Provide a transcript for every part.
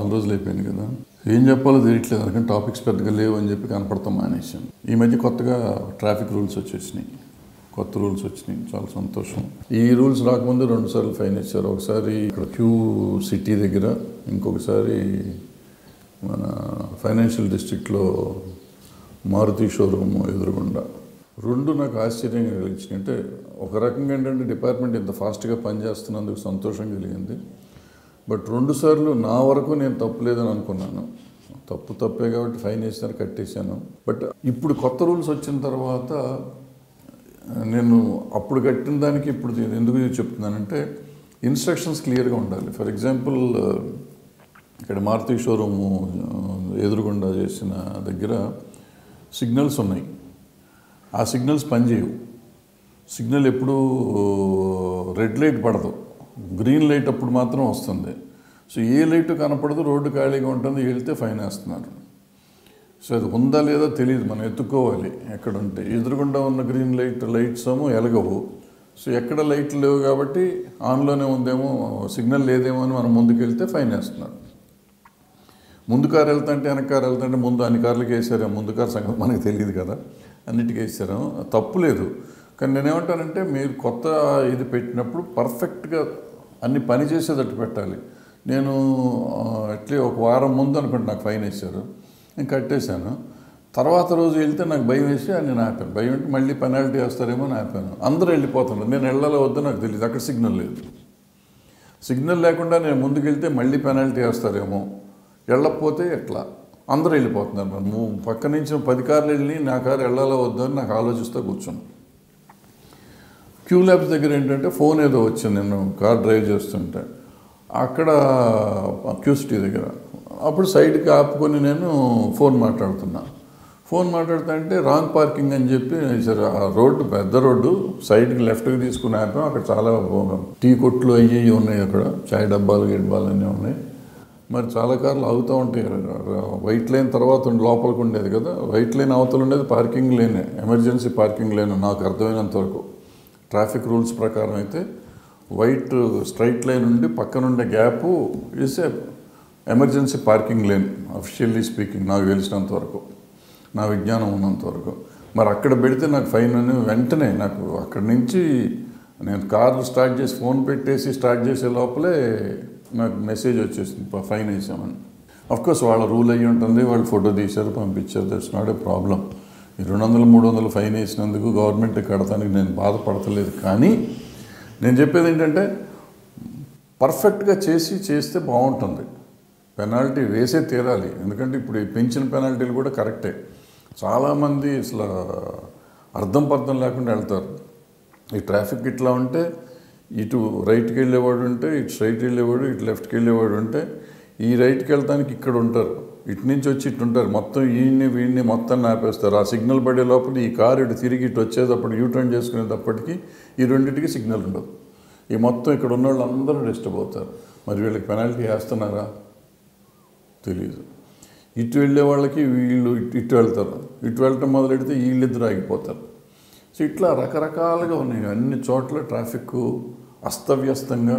చాలా రోజులు అయిపోయింది కదా ఏం చెప్పాలో తెలియట్లేదు అందుకని టాపిక్స్ పెద్దగా లేవు అని చెప్పి కనపడతాం మానేసాను ఈ మధ్య కొత్తగా ట్రాఫిక్ రూల్స్ వచ్చేసినాయి కొత్త రూల్స్ వచ్చినాయి చాలా సంతోషం ఈ రూల్స్ రాకముందు రెండు సార్లు ఫైన్ ఇచ్చారు ఒకసారి ఇక్కడ క్యూ సిటీ దగ్గర ఇంకొకసారి మన ఫైనాన్షియల్ డిస్ట్రిక్ట్లో మారుతి షోరూమ్ ఎదురుగుండా రెండు నాకు ఆశ్చర్యంగా కలిగించినాయి అంటే ఒక రకంగా ఏంటంటే డిపార్ట్మెంట్ ఇంత ఫాస్ట్గా పనిచేస్తున్నందుకు సంతోషం కలిగింది బట్ రెండు సార్లు నా వరకు నేను తప్పు లేదని అనుకున్నాను తప్పు తప్పే కాబట్టి ఫైన్ వేసినారు కట్టేశాను బట్ ఇప్పుడు కొత్త రూల్స్ వచ్చిన తర్వాత నేను అప్పుడు కట్టిన దానికి ఇప్పుడు దీన్ని ఎందుకు చెప్తున్నానంటే ఇన్స్ట్రక్షన్స్ క్లియర్గా ఉండాలి ఫర్ ఎగ్జాంపుల్ ఇక్కడ మారుతి షోరూము ఎదురుగుండా చేసిన దగ్గర సిగ్నల్స్ ఉన్నాయి ఆ సిగ్నల్స్ పనిచేయవు సిగ్నల్ ఎప్పుడు రెడ్ లైట్ పడదు గ్రీన్ లైట్ అప్పుడు మాత్రం వస్తుంది సో ఏ లైట్ కనపడదు రోడ్డు ఖాళీగా ఉంటుంది వెళ్తే ఫైన్ వేస్తున్నారు సో అది ఉందా లేదా తెలియదు మనం ఎత్తుక్కోవాలి ఎక్కడ ఉంటే ఎదురుగుండా ఉన్న గ్రీన్ లైట్ లైట్స్ ఏమో ఎలగవు సో ఎక్కడ లైట్లు లేవు కాబట్టి ఆన్లోనే ఉందేమో సిగ్నల్ లేదేమో అని మనం ముందుకు వెళ్తే ఫైన్ వేస్తున్నారు ముందు కారు వెళ్తుంటే వెనక కారు వెళ్తుంటే ముందు అన్ని కార్లకి వేసారు ముందు కారు సంగతి మనకు తెలియదు కదా అన్నిటికీ వేసారు తప్పు లేదు కానీ నేనేమంటానంటే మీరు కొత్త ఇది పెట్టినప్పుడు పర్ఫెక్ట్గా అన్ని పని చేసేటట్టు పెట్టాలి నేను అట్లే ఒక వారం ముందు అనుకుంటే నాకు ఫైన్ వేశారు నేను కట్టేశాను తర్వాత రోజు వెళ్తే నాకు భయం వేసి నేను ఆపాను భయం అంటే మళ్ళీ పెనాల్టీ వేస్తారేమో అని ఆపాను అందరూ వెళ్ళిపోతున్నారు నేను వెళ్ళాలో వద్దో నాకు తెలియదు అక్కడ సిగ్నల్ లేదు సిగ్నల్ లేకుండా నేను ముందుకు వెళ్తే మళ్ళీ పెనాల్టీ వేస్తారేమో వెళ్ళకపోతే ఎట్లా అందరూ వెళ్ళిపోతున్నారు మరి ము- పక్క నుంచి పది కార్లు వెళ్ళి నా కారు వెళ్ళాలో వద్దో అని నాకు ఆలోచిస్తూ కూర్చున్నాను క్యూ ల్యాబ్స్ దగ్గర ఏంటంటే ఫోన్ ఏదో వచ్చింది నేను కార్ డ్రైవ్ చేస్తుంటే అక్కడ క్యూ సిటీ దగ్గర అప్పుడు సైడ్కి ఆపుకొని నేను ఫోన్ మాట్లాడుతున్నా ఫోన్ మాట్లాడుతుంటే రాంగ్ పార్కింగ్ అని చెప్పి సరే ఆ రోడ్డు పెద్ద రోడ్డు సైడ్కి లెఫ్ట్కి తీసుకుని ఆపాం అక్కడ చాలా టీ కొట్లు అయ్యి ఇవి ఉన్నాయి అక్కడ చాయ్ డబ్బాలు గిడ్బాలు అన్నీ ఉన్నాయి మరి చాలా కార్లు ఆగుతూ ఉంటాయి వైట్ లైన్ తర్వాత ఉండి లోపలికి ఉండేది కదా వైట్ లైన్ అవతల ఉండేది పార్కింగ్ లేనే ఎమర్జెన్సీ పార్కింగ్ లేను నాకు అర్థమైనంత వరకు ట్రాఫిక్ రూల్స్ ప్రకారం అయితే వైట్ స్ట్రైట్ లైన్ ఉండి పక్కనుండే gap is emergency parking lane officially speaking నాకు తెలిసినంత వరకు నా విజ్ఞానం ఉన్నంత వరకు మరి అక్కడ పెడితే నాకు ఫైన్ అని వెంటనే నాకు అక్కడి నుంచి నేను కారు స్టార్ట్ చేసి ఫోన్ పెట్టేసి స్టార్ట్ చేసే లోపలే నాకు మెసేజ్ వచ్చేసింది "ప- ఫైన్ వేసామని కోర్స్ వాళ్ళ రూల్ అయ్యి ఉంటుంది వాళ్ళు ఫోటో తీశారు పంపించారు దట్స్ నాట్ ఏ ప్రాబ్లం ఈ రెండు వందలు మూడు వందలు ఫైన్ వేసినందుకు గవర్నమెంట్ కడతానికి నేను బాధపడతలేదు కానీ నేను చెప్పేది ఏంటంటే పర్ఫెక్ట్గా చేసి చేస్తే బాగుంటుంది పెనాల్టీ వేసే తీరాలి ఎందుకంటే ఇప్పుడు ఈ పెంచిన పెనాల్టీలు కూడా కరెక్టే చాలామంది అసలు అర్థం పర్థం లేకుండా వెళ్తారు ఈ ట్రాఫిక్ ఇట్లా ఉంటే ఇటు రైట్కి వెళ్ళేవాడు ఉంటే ఇటు స్ట్రైట్ వెళ్ళేవాడు ఇటు లెఫ్ట్కి వెళ్ళేవాడు ఉంటే ఈ రైట్కి వెళ్తానికి ఇక్కడ ఉంటారు ఇటు నుంచి వచ్చి ఇటు ఉంటారు మొత్తం ఈయన్ని వీడిని మొత్తం ఆపేస్తారు ఆ సిగ్నల్ పడే లోపల ఈ కారు ఇటు తిరిగి ఇటు వచ్చేటప్పుడు యూటర్న్ చేసుకునేటప్పటికి ఈ రెండింటికి సిగ్నల్ ఉండదు ఈ మొత్తం ఇక్కడ ఉన్న వాళ్ళు అందరూ డిస్టర్బ్ అవుతారు మరి వీళ్ళకి పెనాల్టీ వేస్తున్నారా తెలియదు ఇటు వెళ్ళే వాళ్ళకి వీళ్ళు ఇటు ఇటు వెళ్తారు ఇటు వెళ్ళటం మొదలెడితే వీళ్ళిద్దరు ఆగిపోతారు సో ఇట్లా రకరకాలుగా ఉన్నాయి అన్ని చోట్ల ట్రాఫిక్ అస్తవ్యస్తంగా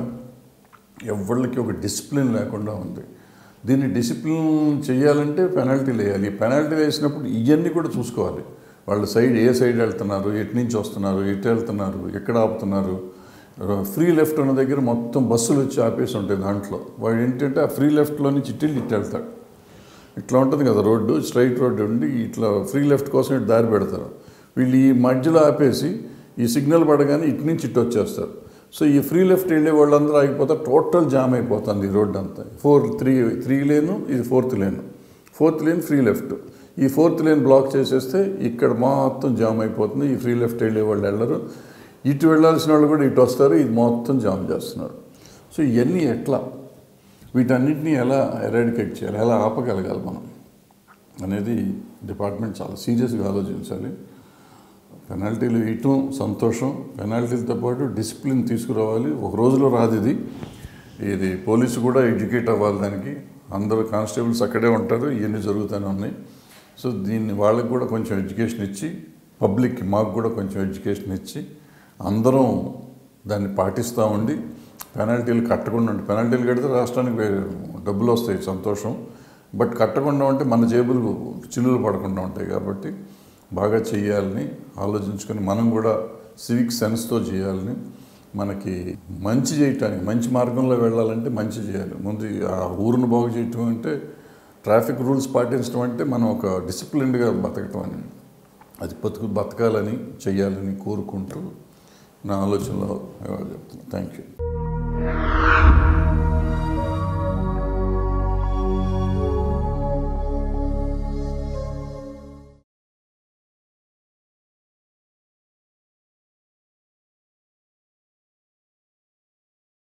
ఎవరికి ఒక డిసిప్లిన్ లేకుండా ఉంది దీన్ని డిసిప్లిన్ చేయాలంటే పెనాల్టీలు వేయాలి ఈ పెనాల్టీలు వేసినప్పుడు ఇవన్నీ కూడా చూసుకోవాలి వాళ్ళ సైడ్ ఏ సైడ్ వెళ్తున్నారు ఎటు నుంచి వస్తున్నారు ఎటు వెళ్తున్నారు ఎక్కడ ఆపుతున్నారు ఫ్రీ లెఫ్ట్ ఉన్న దగ్గర మొత్తం బస్సులు వచ్చి ఆపేసి ఉంటాయి దాంట్లో వాడు ఏంటంటే ఆ ఫ్రీ లెఫ్ట్లో నుంచి ఇటు వెళ్ళి ఇటు వెళ్తాడు ఇట్లా ఉంటుంది కదా రోడ్డు స్ట్రైట్ రోడ్డు ఉండి ఇట్లా ఫ్రీ లెఫ్ట్ కోసం ఇటు దారి పెడతారు వీళ్ళు ఈ మధ్యలో ఆపేసి ఈ సిగ్నల్ పడగానే ఇటు నుంచి ఇటు వచ్చేస్తారు సో ఈ ఫ్రీ లెఫ్ట్ వెళ్ళే వాళ్ళందరూ ఆగిపోతారు టోటల్ జామ్ అయిపోతుంది ఈ రోడ్డు అంతా ఫోర్ త్రీ త్రీ లేను ఇది fourth lane fourth lane free left ఈ ఫోర్త్ లేన్ బ్లాక్ చేసేస్తే ఇక్కడ మొత్తం జామ్ అయిపోతుంది ఈ ఫ్రీ లెఫ్ట్ వెళ్ళే వాళ్ళు వెళ్ళరు ఇటు వెళ్ళాల్సిన వాళ్ళు కూడా ఇటు వస్తారు ఇది మొత్తం జామ్ చేస్తున్నారు సో ఇవన్నీ ఎట్లా వీటన్నిటిని ఎలా ఎరాడికేట్ చేయాలి ఎలా ఆపగలగాలి మనం అనేది డిపార్ట్మెంట్ చాలా సీరియస్గా ఆలోచించాలి పెనాల్టీలు వేయటం సంతోషం పెనాల్టీలతో పాటు డిసిప్లిన్ తీసుకురావాలి ఒక రోజులో రాదు ఇది ఇది పోలీసు కూడా ఎడ్యుకేట్ అవ్వాలి దానికి అందరూ కానిస్టేబుల్స్ అక్కడే ఉంటారు ఇవన్నీ జరుగుతూనే ఉన్నాయి సో దీన్ని వాళ్ళకి కూడా కొంచెం ఎడ్యుకేషన్ ఇచ్చి పబ్లిక్కి మాకు కూడా కొంచెం ఎడ్యుకేషన్ ఇచ్చి అందరం దాన్ని పాటిస్తూ ఉండి పెనాల్టీలు కట్టకుండా ఉండి పెనాల్టీలు కడితే రాష్ట్రానికి డబ్బులు వస్తాయి సంతోషం బట్ కట్టకుండా ఉంటే మన జేబులు చిల్లులు పడకుండా ఉంటాయి కాబట్టి బాగా చేయాలని ఆలోచించుకొని మనం కూడా సివిక్ సెన్స్తో చేయాలని మనకి మంచి చేయటానికి మంచి మార్గంలో వెళ్ళాలంటే మంచి చేయాలి ముందు ఆ ఊరును బాగు చేయటం అంటే ట్రాఫిక్ రూల్స్ పాటించడం అంటే మనం ఒక డిసిప్లిన్డ్గా బతకటం అని అది బతుకు బతకాలని చెయ్యాలని కోరుకుంటూ నా ఆలోచనలో చెప్తున్నాను థ్యాంక్ యూ